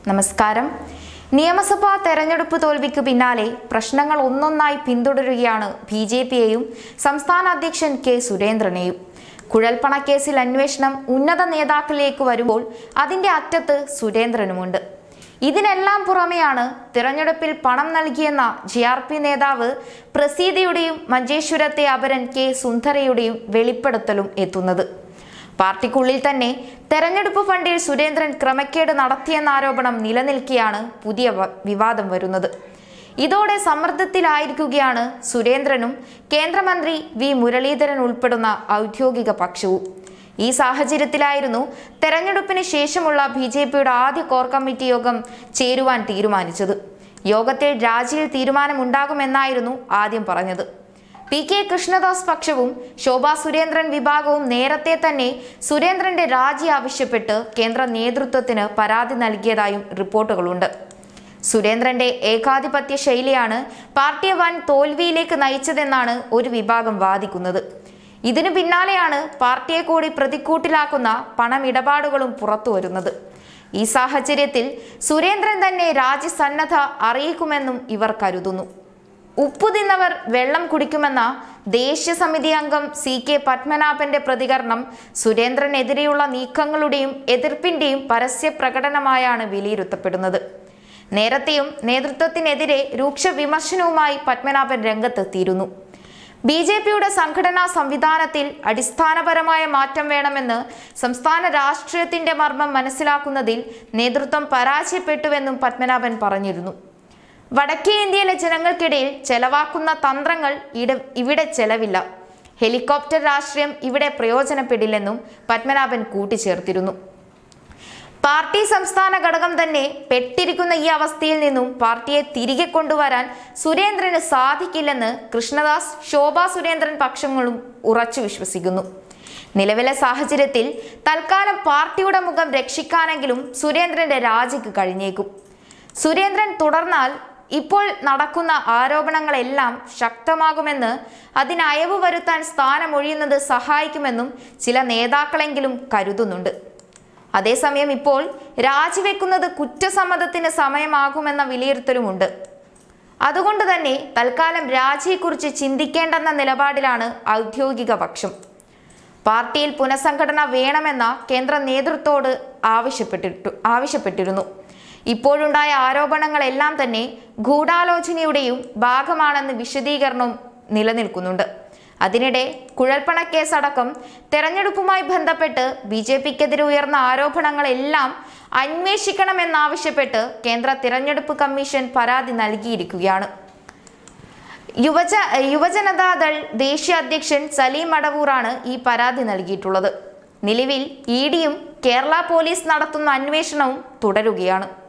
നമസ്കാരം നിയമസഭാ തെരഞ്ഞെടുപ്പ് തോൽവിക്ക് പിന്നാലെ പ്രശ്നങ്ങൾ ഒന്നൊന്നായി പിന്തുടരുകയാണ് ബി ജെ പിയെയും സംസ്ഥാന അധ്യക്ഷൻ കെ സുരേന്ദ്രനെയും കുഴൽപ്പണക്കേസിൽ അന്വേഷണം ഉന്നത നേതാക്കളിലേക്ക് വരുമ്പോൾ അതിന്റെ അറ്റത്ത് സുരേന്ദ്രനുമുണ്ട് ഇതിനെല്ലാം പുറമെയാണ് തിരഞ്ഞെടുപ്പിൽ പണം നൽകിയെന്ന ജെ ആർ പി നേതാവ് പ്രസീതയുടെയും മഞ്ചേശ്വരത്തെ അപരൻ കെ സുന്ദരയുടെയും വെളിപ്പെടുത്തലും എത്തുന്നത് പാർട്ടിക്കുള്ളിൽ തന്നെ തെരഞ്ഞെടുപ്പ് ഫണ്ടിൽ സുരേന്ദ്രൻ ക്രമക്കേട് നടത്തിയെന്ന ആരോപണം നിലനിൽക്കെയാണ് പുതിയ വ- വിവാദം വരുന്നത് ഇതോടെ സമ്മർദ്ദത്തിലായിരിക്കുകയാണ് സുരേന്ദ്രനും കേന്ദ്രമന്ത്രി വി മുരളീധരൻ ഉൾപ്പെടുന്ന ഔദ്യോഗിക പക്ഷവും ഈ സാഹചര്യത്തിലായിരുന്നു തെരഞ്ഞെടുപ്പിന് ശേഷമുള്ള ബി ജെ പിയുടെ ആദ്യ കോർ കമ്മിറ്റി യോഗം ചേരുവാൻ തീരുമാനിച്ചത് യോഗത്തിൽ രാജിയിൽ തീരുമാനമുണ്ടാകുമെന്നായിരുന്നു ആദ്യം പറഞ്ഞത് പി കെ കൃഷ്ണദാസ് പക്ഷവും ശോഭാ സുരേന്ദ്രൻ വിഭാഗവും നേരത്തെ തന്നെ സുരേന്ദ്രന്റെ രാജി ആവശ്യപ്പെട്ട് കേന്ദ്ര നേതൃത്വത്തിന് പരാതി നൽകിയതായും റിപ്പോർട്ടുകളുണ്ട് സുരേന്ദ്രന്റെ ഏകാധിപത്യ ശൈലിയാണ് പാർട്ടിയെ വൻ തോൽവിയിലേക്ക് നയിച്ചതെന്നാണ് ഒരു വിഭാഗം വാദിക്കുന്നത് ഇതിനു പിന്നാലെയാണ് പാർട്ടിയെ കൂടി പ്രതിക്കൂട്ടിലാക്കുന്ന പണമിടപാടുകളും പുറത്തു വരുന്നത് ഈ സാഹചര്യത്തിൽ സുരേന്ദ്രൻ തന്നെ രാജ്യസന്നദ്ധ അറിയിക്കുമെന്നും ഇവർ കരുതുന്നു ഉപ്പു തിന്നവർ വെള്ളം കുടിക്കുമെന്ന ദേശീയ സമിതി അംഗം സി കെ പത്മനാഭന്റെ പ്രതികരണം സുരേന്ദ്രനെതിരെയുള്ള നീക്കങ്ങളുടെയും എതിർപ്പിന്റെയും പരസ്യ പ്രകടനമായാണ് വിലയിരുത്തപ്പെടുന്നത് നേരത്തെയും നേതൃത്വത്തിനെതിരെ രൂക്ഷ വിമർശനവുമായി പത്മനാഭൻ രംഗത്തെത്തിയിരുന്നു ബി ജെ പിയുടെ സംഘടനാ സംവിധാനത്തിൽ അടിസ്ഥാനപരമായ മാറ്റം വേണമെന്ന് സംസ്ഥാന രാഷ്ട്രീയത്തിന്റെ മർമ്മം മനസ്സിലാക്കുന്നതിൽ നേതൃത്വം പരാജയപ്പെട്ടുവെന്നും പത്മനാഭൻ പറഞ്ഞിരുന്നു വടക്കേ ഇന്ത്യയിലെ ജനങ്ങൾക്കിടയിൽ ചെലവാക്കുന്ന തന്ത്രങ്ങൾ ഇട ഇവിടെ ചെലവില്ല ഹെലികോപ്റ്റർ രാഷ്ട്രീയം ഇവിടെ പ്രയോജനപ്പെടില്ലെന്നും പത്മനാഭൻ കൂട്ടിച്ചേർത്തിരുന്നു പാർട്ടി സംസ്ഥാന ഘടകം തന്നെ പെട്ടിരിക്കുന്ന ഈ അവസ്ഥയിൽ നിന്നും പാർട്ടിയെ തിരികെ കൊണ്ടുവരാൻ സുരേന്ദ്രന് സാധിക്കില്ലെന്ന് കൃഷ്ണദാസ് ശോഭാ സുരേന്ദ്രൻ പക്ഷങ്ങളും ഉറച്ചു വിശ്വസിക്കുന്നു നിലവിലെ സാഹചര്യത്തിൽ തൽക്കാലം പാർട്ടിയുടെ മുഖം രക്ഷിക്കാനെങ്കിലും സുരേന്ദ്രന്റെ രാജിക്ക് കഴിഞ്ഞേക്കും സുരേന്ദ്രൻ തുടർന്നാൽ ഇപ്പോൾ നടക്കുന്ന ആരോപണങ്ങളെല്ലാം ശക്തമാകുമെന്ന് അതിന് അയവ് വരുത്താൻ സ്ഥാനമൊഴിയുന്നത് സഹായിക്കുമെന്നും ചില നേതാക്കളെങ്കിലും കരുതുന്നുണ്ട് അതേസമയം ഇപ്പോൾ രാജിവെക്കുന്നത് കുറ്റസമ്മതത്തിന് സമയമാകുമെന്ന വിലയിരുത്തലുമുണ്ട് അതുകൊണ്ട് തന്നെ തൽക്കാലം രാജിയെക്കുറിച്ച് ചിന്തിക്കേണ്ടെന്ന നിലപാടിലാണ് ഔദ്യോഗിക പക്ഷം പാർട്ടിയിൽ പുനഃസംഘടന വേണമെന്ന കേന്ദ്ര നേതൃത്വത്തോട് ആവശ്യപ്പെട്ടിട്ടു ആവശ്യപ്പെട്ടിരുന്നു ഇപ്പോഴുണ്ടായ ആരോപണങ്ങളെല്ലാം തന്നെ ഗൂഢാലോചനയുടെയും ഭാഗമാണെന്ന് വിശദീകരണം നിലനിൽക്കുന്നുണ്ട് അതിനിടെ കുഴൽപ്പണക്കേസടക്കം തെരഞ്ഞെടുപ്പുമായി ബന്ധപ്പെട്ട് ബി ജെ പിക്കെതിരെ ഉയർന്ന ആരോപണങ്ങളെല്ലാം അന്വേഷിക്കണമെന്നാവശ്യപ്പെട്ട് കേന്ദ്ര തിരഞ്ഞെടുപ്പ് കമ്മീഷൻ പരാതി നൽകിയിരിക്കുകയാണ് യുവജ യുവജനതാദൾ ദേശീയ അധ്യക്ഷൻ സലീം മടവൂറാണ് ഈ പരാതി നൽകിയിട്ടുള്ളത് നിലവിൽ ഇ ഡിയും കേരള പോലീസ് നടത്തുന്ന അന്വേഷണവും തുടരുകയാണ്